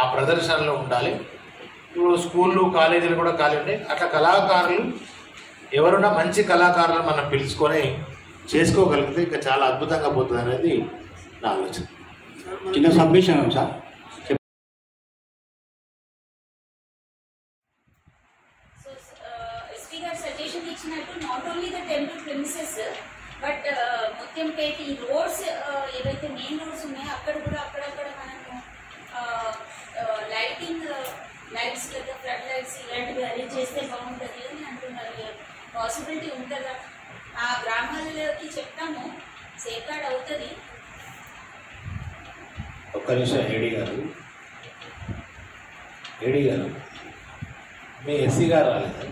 ఆ ప్రదర్శనలో ఉండాలి ఇప్పుడు స్కూళ్ళు కాలేజీలు కూడా ఖాళీ ఉన్నాయి అట్లా కళాకారులు ఎవరున్నా మంచి కళాకారులను మనం పిలుచుకొని చేసుకోగలిగితే ఇంకా చాలా అద్భుతంగా పోతుంది అనేది నా ఆలోచన చిన్న సబ్మిషన్ సార్ సో ఎస్పీ గారు సజెషన్ ఇచ్చినట్టు not only the temple premises but Muthyampet ఈ రోడ్స్ ఏవైతే మెయిన్ రోడ్స్ ఉన్నాయో అక్కడ కూడా అక్కడక్కడ మనము లైటింగ్ లైట్స్ లేదా ఫ్లడ్ లైట్స్ ఇలాంటివి అరేంజ్ చేస్తే బాగుంటుంది అని అంటున్నారు పాసిబిలిటీ ఉంటుందా ఆ గ్రామాలకి చెప్తాము సేఫ్ గార్డ్ అవుతుంది ఒక్క నిమిషం ఏడి గారు ఏడి గారు మీ ఎస్సీ గారు రాలేదా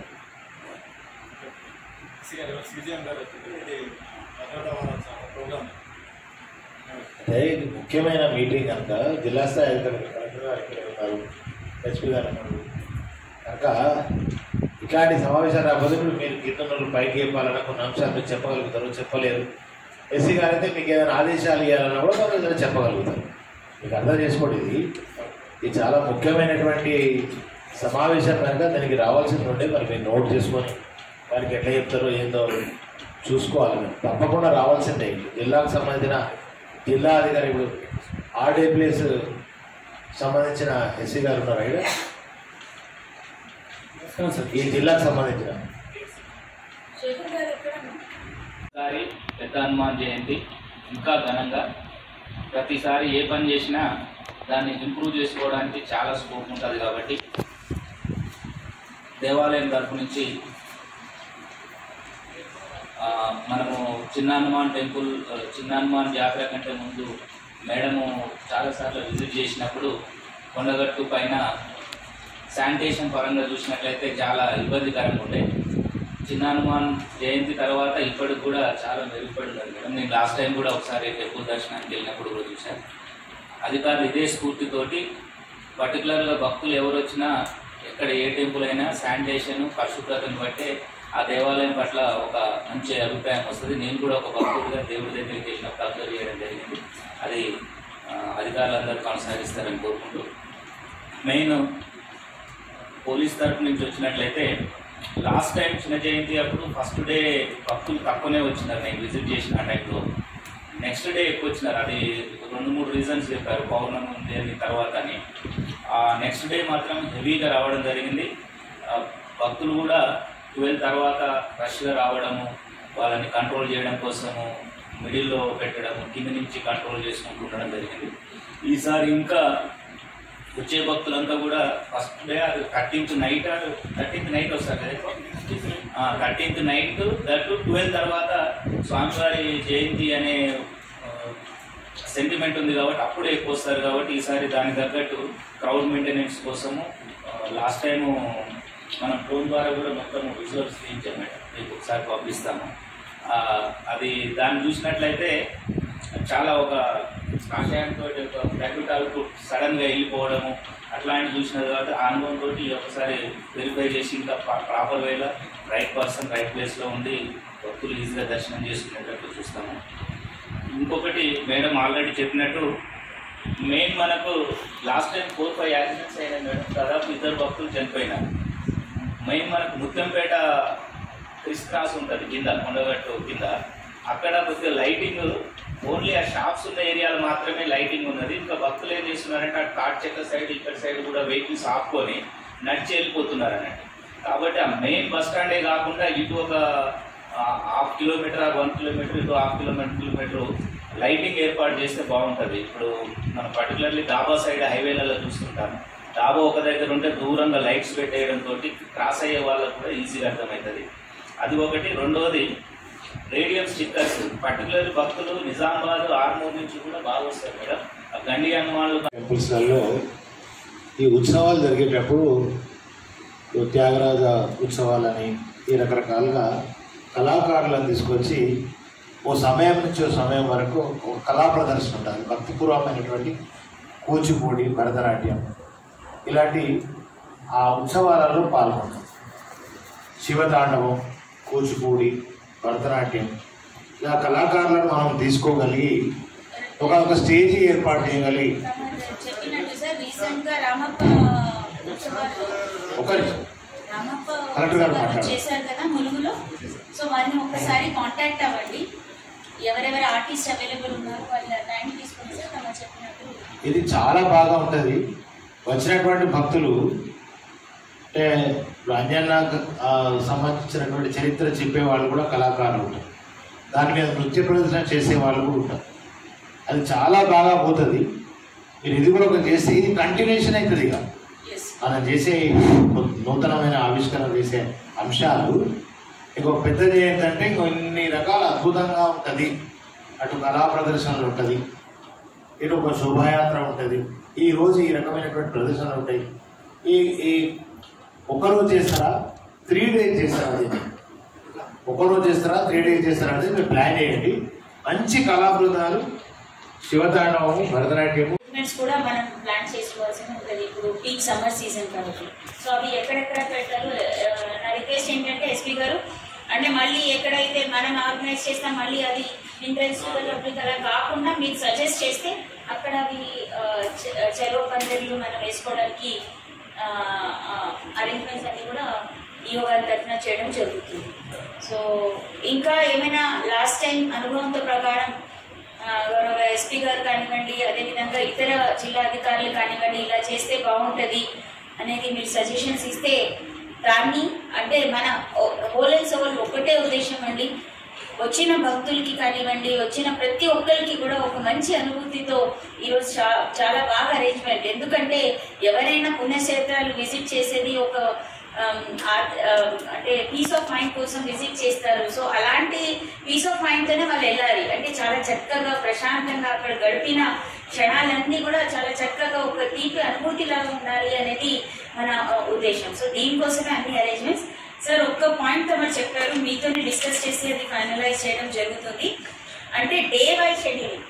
అదే ఇది ముఖ్యమైన మీటింగ్ కనుక జిల్లా స్థాయి అధికారులు కలెక్టర్ గారు ఇక్కడ ఉన్నారు ఎస్పీ గారు ఉన్నారు కనుక ఇట్లాంటి సమావేశాలు రాకపోతే ఇప్పుడు మీరు కీర్తనలు పైకి చెప్పాలన్న కొన్ని అంశాలు మీరు చెప్పగలుగుతారు చెప్పలేరు ఎస్సీ గారు అయితే మీకు ఏదైనా ఆదేశాలు ఇవ్వాలన్నా కూడా వాళ్ళు ఏదైనా చెప్పగలుగుతారు మీకు అర్థం చేసుకోండి ఇది ఇది చాలా ముఖ్యమైనటువంటి సమావేశం కనుక దానికి రావాల్సింది ఉండే మరి మీరు నోట్ చేసుకొని వారికి ఎట్లా చెప్తారో ఏందో చూసుకోవాలి మీరు. తప్పకుండా రావాల్సిందే జిల్లాకు సంబంధించిన జిల్లా అధికారి ఇప్పుడు ఆర్డే ప్లేస్ సంబంధించిన ఎస్సీ గారు ఉన్నారు ఇక్కడ ఈ జిల్లాకు సంబంధించిన శేఖర్ గారు ఎక్కడ ఈసారి పెద్ద హనుమాన్ జయంతి ఇంకా ఘనంగా ప్రతిసారి ఏ పని చేసినా దాన్ని ఇంప్రూవ్ చేసుకోవడానికి చాలా స్కోప్ ఉంటుంది కాబట్టి దేవాలయం తరపు నుంచి ఆ, మనము చిన్న హనుమాన్ టెంపుల్ ఆ, చిన్న హనుమాన్ జాతర కంటే ముందు మేడము చాలాసార్లు విజిట్ చేసినప్పుడు కొండగట్టు పైన శానిటేషన్ పరంగా చూసినట్లయితే చాలా ఇబ్బందికరంగా ఉండే చిన్న హనుమాన్ జయంతి తర్వాత ఇప్పటికి కూడా చాలా మెరుగుపడింది మేడం నేను లాస్ట్ టైం కూడా ఒకసారి టెంపుల్ దర్శనానికి వెళ్ళినప్పుడు కూడా చూశాను అధికారులు ఇదే స్ఫూర్తితోటి పర్టికులర్గా భక్తులు ఎవరు వచ్చినా ఎక్కడ ఏ టెంపుల్ అయినా శానిటేషన్ పరిశుభ్రతను బట్టే ఆ దేవాలయం పట్ల ఒక మంచి అభిప్రాయం వస్తుంది నేను కూడా ఒక భక్తుడిగా దేవుడి దగ్గరికి వెళ్ళినప్పుడు అబ్జర్వ్ చేయడం జరిగింది అది ఆ, అధికారులందరూ కొనసాగిస్తారని కోరుకుంటూ మెయిన్ పోలీస్ తరపు నుంచి వచ్చినట్లయితే లాస్ట్ టైం చిన్న జయంతి అప్పుడు ఫస్ట్ డే భక్తులు తక్కువనే వచ్చినారు నేను విజిట్ చేసిన టైంలో నెక్స్ట్ డే ఎక్కువ వచ్చినారు అది రెండు మూడు రీజన్స్ చెప్పారు పౌర్ణమి ఉంది అని తర్వాత అని ఆ నెక్స్ట్ డే మాత్రం హెవీగా రావడం జరిగింది ఆ, భక్తులు కూడా ట్వెల్వ్ తర్వాత రష్గా రావడము వాళ్ళని కంట్రోల్ చేయడం కోసము మిడిల్లో పెట్టడము కింద నుంచి కంట్రోల్ చేసుకుంటూ ఉండడం జరిగింది ఈసారి ఇంకా వచ్చే భక్తులంతా కూడా ఫస్ట్ డే అది థర్టీన్త్ నైట్ థర్టీన్త్ నైట్ వస్తారు కదా థర్టీన్త్ నైట్ దట్ ట్వెల్వ్ తర్వాత స్వామివారి జయంతి అనే సెంటిమెంట్ ఉంది కాబట్టి అప్పుడే ఎక్కువ వస్తారు కాబట్టి ఈసారి దానికి తగ్గట్టు క్రౌడ్ మెయింటెనెన్స్ కోసము లాస్ట్ టైము మనం ఫోన్ ద్వారా కూడా మొత్తం విజువల్స్ తీయించాం మేడం మీకు ఒకసారి పంపిస్తాము ఆ, అది దాన్ని చూసినట్లయితే చాలా ఒక ఆశయంతో ఒక ప్రకృతాలకు సడన్ గా వెళ్ళిపోవడము అట్లాంటివి చూసిన తర్వాత ఆ అనుభవంతో ఒకసారి వెరిఫై చేసి ఇంకా ప్రాపర్ వేలో రైట్ పర్సన్ రైట్ ప్లేస్ లో ఉండి భక్తులు ఈజీగా దర్శనం చేసుకునేటట్టు చూస్తాము ఇంకొకటి మేడం ఆల్రెడీ చెప్పినట్టు మెయిన్ మనకు last time four five accidents అయినాయి మేడం దాదాపు ఇద్దరు భక్తులు చనిపోయినారు మెయిన్ మనకు ముత్తంపేట క్రిస్ క్రాస్ ఉంటుంది కింద కొండగట్టు కింద అక్కడ కొద్దిగా లైటింగ్ ఓన్లీ ఆ షాప్స్ ఉన్న ఏరియాలో మాత్రమే లైటింగ్ ఉన్నది ఇంకా భక్తులు ఏం చేస్తున్నారంటే ఆ తాట్ చెక్క సైడ్ ఇక్కడ సైడ్ కూడా వెహికల్స్ ఆపుకొని నడిచి వెళ్ళిపోతున్నారు అన్నట్టు కాబట్టి ఆ మెయిన్ బస్ స్టాండే కాకుండా ఇటు ఒక ఆ, హాఫ్ కిలోమీటర్ వన్ కిలోమీటర్ ఇటు హాఫ్ కిలోమీటర్ కిలోమీటర్ లైటింగ్ ఏర్పాటు చేస్తే బాగుంటుంది ఇప్పుడు మనం పర్టికులర్లీ డాబా సైడ్ హైవేలలో చూస్తుంటాం డాబా ఒక దగ్గర ఉంటే దూరంగా లైట్స్ పెట్టేయడం తోటి క్రాస్ అయ్యే వాళ్ళకు కూడా ఈజీగా అర్థమవుతుంది అది ఒకటి రెండవది రేడియం స్టిక్కర్స్ పర్టికులర్ భక్తులు నిజామాబాద్ ఆర్మూర్ నుంచి కూడా బాగా వస్తారు మేడం ఆ గండి హనుమాన్లు టెంపుల్స్లలో ఈ ఉత్సవాలు జరిగేటప్పుడు ఈ త్యాగరాజ ఉత్సవాలని ఈ రకరకాలుగా కళాకారులను తీసుకొచ్చి ఓ సమయం నుంచి ఓ సమయం వరకు ఒక కళా ప్రదర్శన ఉంటుంది భక్తిపూర్వకమైనటువంటి కూచిపూడి భరతనాట్యం ఇలాంటి ఆ ఉత్సవాలలో పాల్గొంటాం శివతాండవం కూచిపూడి భరతనాట్యం ఇలా కళాకారులను మనం తీసుకోగలిగి ఒక ఒక స్టేజీ ఏర్పాటు చేయగలిగి చెప్పినట్టు సార్ రీసెంట్ గా రామప్ప ఉత్సవాలు ఒక నిమిషం. రామప్ప కలెక్టర్ గారు ఉత్సవాలు మాట్లాడండి. చేశారు కదా ములుగులో సో వారిని ఒక్కసారి కాంటాక్ట్ అవ్వండి ఎవరెవరు ఆర్టిస్ట్ అవైలబుల్ ఉన్నారు వాళ్ళ టైం తీసుకొని సార్ అలా చెప్పినట్టు ఇది చాలా బాగా ఉంటుంది వచ్చినటువంటి భక్తులు అంటే ఇప్పుడు అంజన్న ఆ, సంబంధించినటువంటి చరిత్ర చెప్పే వాళ్ళు కూడా కళాకారులు ఉంటారు దాని మీద నృత్య ప్రదర్శన చేసే వాళ్ళు కూడా ఉంటారు అది చాలా బాగా పోతుంది మీరు ఇది కూడా ఒక చేస్తే ఇది కంటిన్యూషన్ అవుతుంది ఇక ఎస్ మనం చేసే నూతనమైన ఆవిష్కరణ చేసే అంశాలు ఇంకొక పెద్దది ఏంటంటే కొన్ని రకాల అద్భుతంగా ఉంటుంది అటు కళా ప్రదర్శనలు ఉంటుంది ఇటు ఒక శోభాయాత్ర ఉంటుంది ఈ రోజు ఈ రకమైనటువంటి ప్రదర్శనలు ఉంటాయి ఈ ఈ ఒకరోజు చేస్తారా త్రీ డేస్ చేస్తారా అది ఒకరోజు చేస్తారా త్రీ డేస్ చేస్తారా అనేది మీరు ప్లాన్ చేయండి మంచి కళా బృందాలు శివతాండవము భరతనాట్యము ఈవెంట్స్ కూడా మనం ప్లాన్ చేసుకోవాల్సి ఉంటుంది ఇప్పుడు పీక్ సమ్మర్ సీజన్ కాబట్టి సో అవి ఎక్కడెక్కడ పెట్టారు ఆ, నా రిక్వెస్ట్ ఏంటంటే ఎస్పీ గారు అంటే మళ్ళీ ఎక్కడైతే మనం ఆర్గనైజ్ చేస్తాం మళ్ళీ అది ఇంట్రెన్స్ పబ్లిక్ అలా కాకుండా మీరు సజెస్ట్ చేస్తే అక్కడ అవి ఆ, చె- చెరువు పందిర్లు మనం వేసుకోవడానికి అరేంజ్మెంట్స్ అన్ని కూడా ఈఓ గారి తరఫున చేయడం జరుగుతుంది సో ఇంకా ఏమైనా లాస్ట్ టైం అనుభవంతో ప్రకారం ఆ, గౌరవ ఎస్పీ గారు కానివ్వండి అదేవిధంగా ఇతర జిల్లా అధికారులు కానివ్వండి ఇలా చేస్తే బాగుంటుంది అనేది మీరు సజెషన్స్ ఇస్తే దాన్ని అంటే మన హోల్ అండ్ సోల్ ఒకటే ఉద్దేశం అండి వచ్చిన భక్తులకి కానివ్వండి వచ్చిన ప్రతి ఒక్కరికి కూడా ఒక మంచి అనుభూతితో ఈరోజు చా చాలా బాగా అరేంజ్మెంట్ ఎందుకంటే ఎవరైనా పుణ్యక్షేత్రాలు విజిట్ చేసేది ఒక ఆమ్, ఆ- ఆమ్, అంటే పీస్ ఆఫ్ మైండ్ కోసం విజిట్ చేస్తారు సో అలాంటి పీస్ ఆఫ్ మైండ్ తోనే వాళ్ళు వెళ్ళాలి అంటే చాలా చక్కగా ప్రశాంతంగా అక్కడ గడిపిన క్షణాలన్నీ కూడా చాలా చక్కగా ఒక తీపి అనుభూతి లాగా ఉండాలి అనేది మన ఆ, ఉద్దేశం సో దీనికోసమే అన్ని అరేంజ్మెంట్స్ సార్ ఒక్క పాయింట్ తమరు చెప్పారు మీతోనే డిస్కస్ చేసి అది ఫైనలైజ్ చేయడం జరుగుతుంది అంటే డే వైజ్ షెడ్యూల్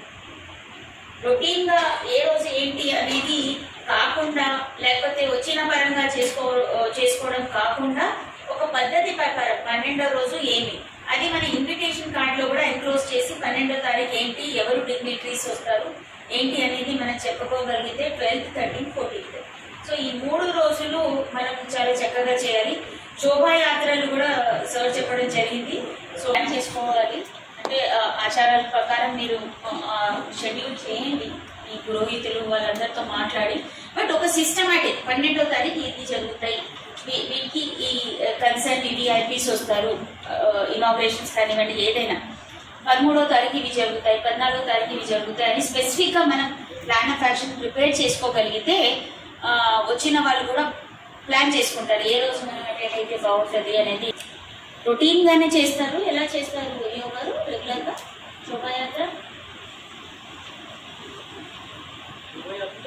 రొటీన్ గా ఏ రోజు ఏంటి అనేది కాకుండా లేకపోతే వచ్చిన పరంగా చేసుకో చేసుకోవడం కాకుండా ఒక పద్ధతి ప్రకారం పన్నెండో రోజు ఏమి అది మన ఇన్విటేషన్ కార్డ్ లో కూడా ఎన్క్లోజ్ చేసి పన్నెండో తారీఖు ఏంటి ఎవరు డిగ్నిటరీస్ వస్తారు ఏంటి అనేది మనం చెప్పుకోగలిగితే ట్వెల్త్ థర్టీన్ ఫోర్టీన్త్ సో ఈ మూడు రోజులు మనం చాలా చక్కగా చేయాలి శోభాయాత్రలు కూడా సార్ చెప్పడం జరిగింది సో ప్లాన్ చేసుకోవాలి అంటే ఆ, ఆచారాల ప్రకారం మీరు షెడ్యూల్ చేయండి మీ పురోహితులు వాళ్ళందరితో మాట్లాడి బట్ ఒక సిస్టమాటిక్ పన్నెండో తారీఖు ఇది జరుగుతాయి వీ- వీటికి ఈ కన్సర్న్ వివిఐపీస్ వస్తారు ఇనాగ్రేషన్స్ కానివ్వండి ఏదైనా పదమూడో తారీఖు ఇవి జరుగుతాయి పద్నాలుగో తారీఖు ఇవి జరుగుతాయి అని స్పెసిఫిక్ గా మనం ప్లాన్ ఆఫ్ యాక్షన్ ప్రిపేర్ చేసుకోగలిగితే ఆ, వచ్చిన వాళ్ళు కూడా ప్లాన్ చేసుకుంటారు ఏ రోజు మనం అటెండ్ అయితే బాగుంటుంది అనేది రొటీన్ గానే చేస్తారు ఎలా చేస్తారు యోగా గారు రెగ్యులర్ గా శోభాయాత్ర శోభయాత్ర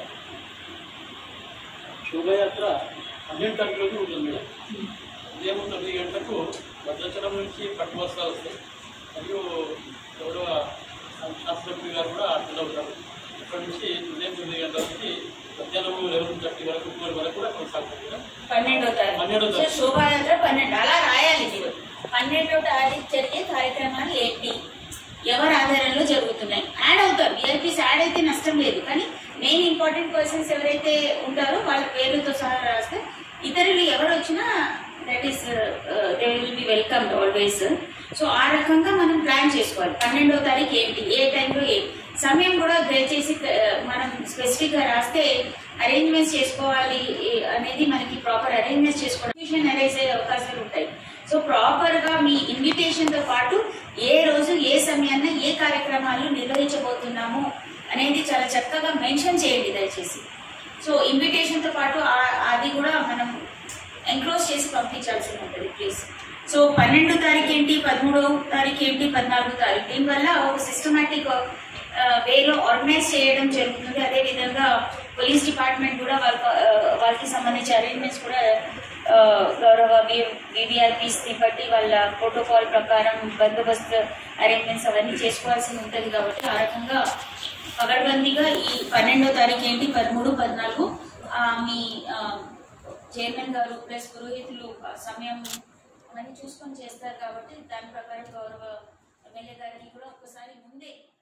శోభయాత్ర పన్నెండు గంటలకు ఉంటుంది మేడం ఉదయం తొమ్మిది గంటలకు భద్రాచలం నుంచి పట్టు వస్త్రాలు వస్తాయి మరియు గౌరవ శాస్త్రజ్ఞ గారు కూడా అటెండ్ అవుతారు ఇక్కడ నుంచి ఉదయం తొమ్మిది గంటల నుంచి మధ్యాహ్నం లెవెన్ థర్టీ వరకు ట్వెల్వ్ వరకు కూడా కొనసాగుతుంది మేడం పన్నెండో తారీఖు పన్నెండో తారీఖు. సో శోభాయాత్ర పన్నెండు అలా రాయాలి మీరు పన్నెండో తారీఖు జరిగే కార్యక్రమాలు ఏంటి ఎవరి ఆధారంలో జరుగుతున్నాయి యాడ్ అవుతారు విఐపీస్ యాడ్ అయితే నష్టం లేదు కానీ మెయిన్ ఇంపార్టెంట్ పర్సన్స్ ఎవరైతే ఉంటారో వాళ్ళ పేర్లతో సహా రాస్తే ఇతరులు ఎవరు వచ్చినా that is they will be welcome always so ఆ రకంగా మనం ప్లాన్ చేసుకోవాలి పన్నెండో తారీఖు ఏంటి ఏ టైంలో ఏంటి సమయం కూడా దయచేసి uh, మనం స్పెసిఫిక్ గా రాస్తే అరేంజ్మెంట్స్ చేసుకోవాలి eh, అనేది మనకి ప్రాపర్ అరేంజ్మెంట్స్ చేసుకోవడం అరేంజ్ అయ్యే అవకాశాలు ఉంటాయి సో ప్రాపర్ గా మీ ఇన్విటేషన్ తో పాటు ఏ రోజు ఏ సమయాన్న ఏ కార్యక్రమాలు నిర్వహించబోతున్నాము అనేది చాలా చక్కగా మెన్షన్ చేయండి దయచేసి సో ఇన్విటేషన్ తో పాటు ఆ- అది కూడా మనం ఎంక్లోజ్ చేసి పంపించాల్సి ఉంటుంది ప్లీజ్ సో పన్నెండు తారీఖు ఏంటి పదమూడో తారీఖు ఏంటి పద్నాలుగో తారీఖు దీనివల్ల ఒక సిస్టమేటిక్ వేలో ఆర్గనైజ్ చేయడం జరుగుతుంది అదే విధంగా పోలీస్ డిపార్ట్మెంట్ కూడా వాళ్ళ వాళ్ళకి సంబంధించి అరేంజ్మెంట్స్ కూడా ఆ, గౌరవ వివిఆర్పీస్ ని బట్టి వాళ్ళ ప్రోటోకాల్ ప్రకారం బందోబస్తు అరేంజ్మెంట్స్ అవన్నీ చేసుకోవాల్సి ఉంటుంది కాబట్టి ఆ రకంగా పగడ్బందీగా ఈ పన్నెండో తారీఖు ఏంటి పదమూడు పద్నాలుగు ఆ, మీ ఆ, చైర్మన్ గారు ప్లస్ పురోహితులు ఆ సమయం అవన్నీ చూసుకొని చేస్తారు కాబట్టి దాని ప్రకారం గౌరవ ఎమ్మెల్యే గారికి కూడా ఒక్కసారి ముందే